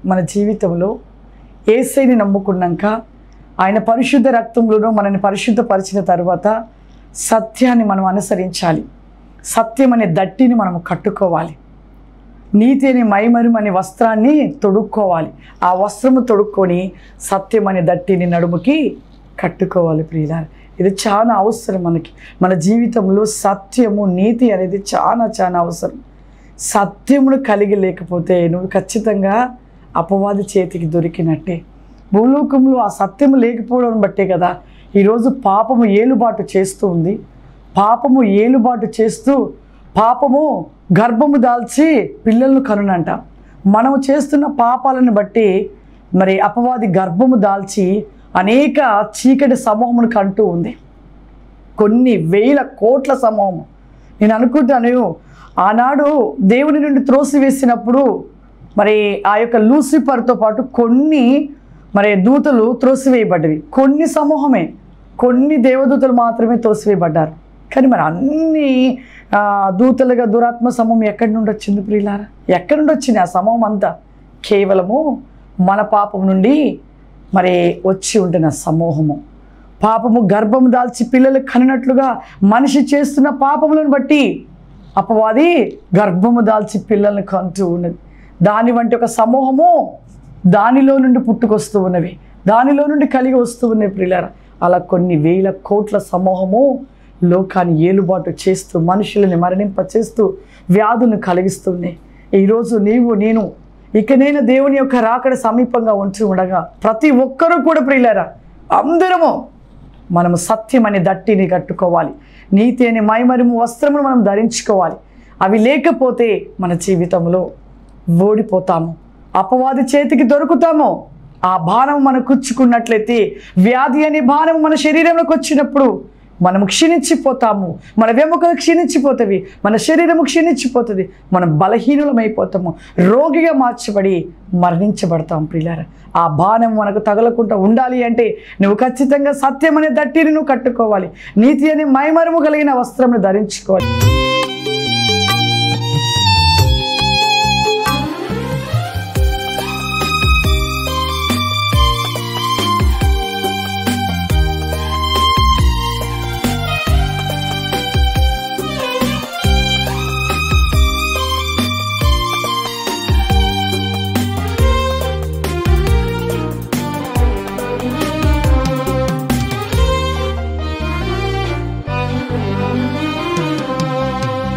మన జీవితంలో ఏసైని నమ్ముకున్నాక ఆయన పరిశుద్ధ రక్తంలోనూ మనని పరిశుద్ధపరిచిన తర్వాత సత్యాన్ని మనం అనుసరించాలి సత్యం అనే దట్టిని మనం కట్టుకోవాలి నీతి అనే మైమరిం అనే వస్త్రాన్ని తొడుక్కోవాలి ఆ వస్త్రము తొడుక్కొని సత్యం అనే దట్టిని నడుముకి కట్టుకోవాలి ప్రియులారు ఇది చాలా అవసరం మనకి మన జీవితంలో సత్యము నీతి అనేది చాలా చాలా అవసరం సత్యమును కలిగి లేకపోతే నువ్వు ఖచ్చితంగా అపవాది చేతికి దొరికినట్టే భూలోకంలో ఆ సత్యము లేకపోవడం బట్టే కదా ఈరోజు పాపము ఏలుబాటు చేస్తూ ఉంది పాపము ఏలుబాటు చేస్తూ పాపము గర్భము దాల్చి పిల్లలను కనునంట మనము చేస్తున్న పాపాలను బట్టి మరి అపవాది గర్భము దాల్చి అనేక చీకటి సమూహమును కంటూ ఉంది కొన్ని వేల కోట్ల సమూహం నేను అనుకుంటాను ఆనాడు దేవుని నుండి త్రోసివేసినప్పుడు మరి ఆ యొక్క లూసిఫర్తో పాటు కొన్ని మరి దూతలు త్రోసివేయబడ్డవి కొన్ని సమూహమే కొన్ని దేవదూతలు మాత్రమే త్రోసివేయబడ్డారు కానీ మరి అన్ని ఆ, దూతలుగా దురాత్మ సమూహం ఎక్కడి నుండి వచ్చింది ప్రియులారా ఎక్కడి నుండి వచ్చింది ఆ సమూహం అంతా కేవలము మన పాపం నుండి మరి వచ్చి ఉంటున్న సమూహము పాపము గర్భము దాల్చి పిల్లలు కనినట్లుగా మనిషి చేస్తున్న పాపములను బట్టి అపవాది గర్భము దాల్చి పిల్లల్ని కంటూ ఉన్నది దాని వంటి ఒక సమూహము దానిలో నుండి పుట్టుకొస్తూ ఉన్నవి దానిలో నుండి కలిగి వస్తూ ఉన్నాయి ప్రియులారా అలా కొన్ని వేల కోట్ల సమూహము లోకాన్ని ఏలుబాటు చేస్తూ మనుషులని మరణింప చేస్తూ వ్యాధులను కలిగిస్తున్నాయి ఈరోజు నీవు నేను ఇక నేను దేవుని యొక్క రాకడ సమీపంగా ఉంచి ఉండగా ప్రతి ఒక్కరూ కూడా ప్రియులారా అందరము మనము సత్యం అనే దట్టిని కట్టుకోవాలి నీతి అనే మైమరిము వస్త్రమును మనం ధరించుకోవాలి అవి లేకపోతే మన జీవితంలో ఓడిపోతాము అపవాది చేతికి దొరుకుతాము ఆ బాణం మనం కుచ్చుకున్నట్లయితే వ్యాధి అనే బాణం మన శరీరంలోకి వచ్చినప్పుడు మనము క్షీణించిపోతాము మన వెముకలు క్షీణించిపోతవి మన శరీరము క్షీణించిపోతుంది మనం బలహీనులమైపోతాము రోగిగా మార్చబడి మరణించబడతాం ప్రియులారా ఆ బాణం మనకు తగలకుండా ఉండాలి అంటే నువ్వు ఖచ్చితంగా సత్యం అనే దట్టిని నువ్వు కట్టుకోవాలి నీతి అనే మైమరము కలిగిన వస్త్రమును ధరించుకోవాలి